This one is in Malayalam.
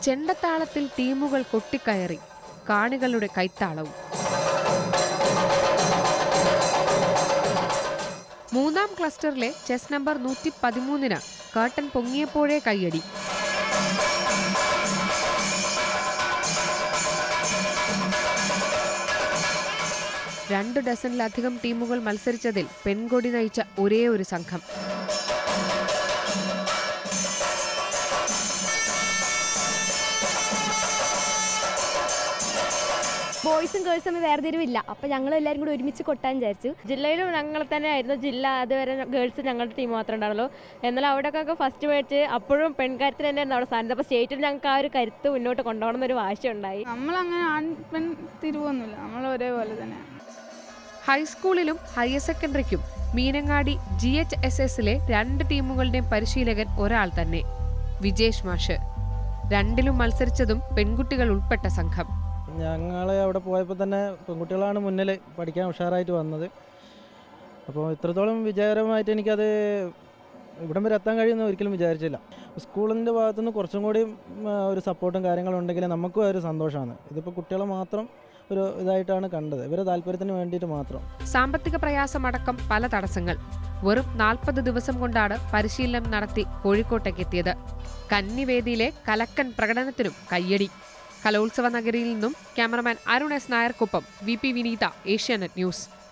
ചെണ്ടത്താളത്തിൽ ടീമുകൾ കൊട്ടിക്കയറി കാണികളുടെ കൈത്താളവും മൂന്നാം ക്ലസ്റ്ററിലെ ചെസ് നമ്പർ നൂറ്റി പതിമൂന്നിന് കർട്ടൻ പൊങ്ങിയപ്പോഴേ കൈയടി രണ്ടു ഡസനിലധികം ടീമുകൾ മത്സരിച്ചതിൽ പെൺകൊടി നയിച്ച ഒരേ ഒരു സംഘം ബോയ്സും ഗേൾസും വേർതിരിവില്ല അപ്പം ഞങ്ങൾ എല്ലാവരും കൂടി ഒരുമിച്ച് കൊട്ടാൻ വിചാരിച്ചു ജില്ലയിലും ഞങ്ങൾ തന്നെ ആയിരുന്നു ജില്ല അതുവരെ ഗേൾസ് ഞങ്ങളുടെ ടീം മാത്രമേ ഉണ്ടാവുള്ളൂ എന്നാൽ അവിടെയൊക്കെ ഫസ്റ്റ് മാച്ച് അപ്പോഴും പെൺകാര്യത്തിൽ തന്നെയായിരുന്നു അവിടെ സ്ഥാനത്ത് അപ്പോൾ സ്റ്റേറ്റിൽ ഞങ്ങൾക്ക് ആ ഒരു കരുത്ത് മുന്നോട്ട് കൊണ്ടുപോകണം എന്നൊരു വാശിയുണ്ടായി നമ്മളങ്ങനെ ആൺ പെൺ തിരിവൊന്നുമില്ല നമ്മൾ ഒരേപോലെ തന്നെ ഹൈസ്കൂളിലും ഹയർ സെക്കൻഡറിക്കും മീനങ്ങാടി ജി എച്ച് എസ് എസിലെ രണ്ട് ടീമുകളുടെയും പരിശീലകൻ ഒരാൾ തന്നെ വിജേഷ് മാഷ് രണ്ടിലും മത്സരിച്ചതും പെൺകുട്ടികൾ ഉൾപ്പെട്ട സംഘം ഞങ്ങൾ അവിടെ പോയപ്പോൾ തന്നെ പെൺകുട്ടികളാണ് മുന്നിൽ പഠിക്കാൻ ഉഷാറായിട്ട് വന്നത് അപ്പോൾ ഇത്രത്തോളം വിജയകരമായിട്ട് എനിക്കത് ഇവിടം വരെ എത്താൻ കഴിയുമെന്ന് ഒരിക്കലും വിചാരിച്ചില്ല സ്കൂളിൻ്റെ ഭാഗത്തുനിന്ന് കുറച്ചും കൂടി ഉം, ഒരു സപ്പോർട്ടും കാര്യങ്ങളും ഉണ്ടെങ്കിൽ നമുക്കും ഒരു സന്തോഷമാണ് ഇതിപ്പോൾ കുട്ടികളെ മാത്രം ഒരു ഇതായിട്ടാണ് കണ്ടത് ഇവരെ താല്പര്യത്തിന് വേണ്ടിയിട്ട് മാത്രം സാമ്പത്തിക പ്രയാസമടക്കം പല തടസ്സങ്ങൾ വെറും നാൽപ്പത് ദിവസം കൊണ്ടാണ് പരിശീലനം നടത്തി കോഴിക്കോട്ടേക്ക് എത്തിയത് കന്നിവേദിയിലെ കലക്കൻ പ്രകടനത്തിനും കയ്യടി കലോത്സവ നഗരിയിൽ നിന്നും ക്യാമറമാൻ അരുൺ എസ് നായർക്കൊപ്പം V P Vineetha Asianet news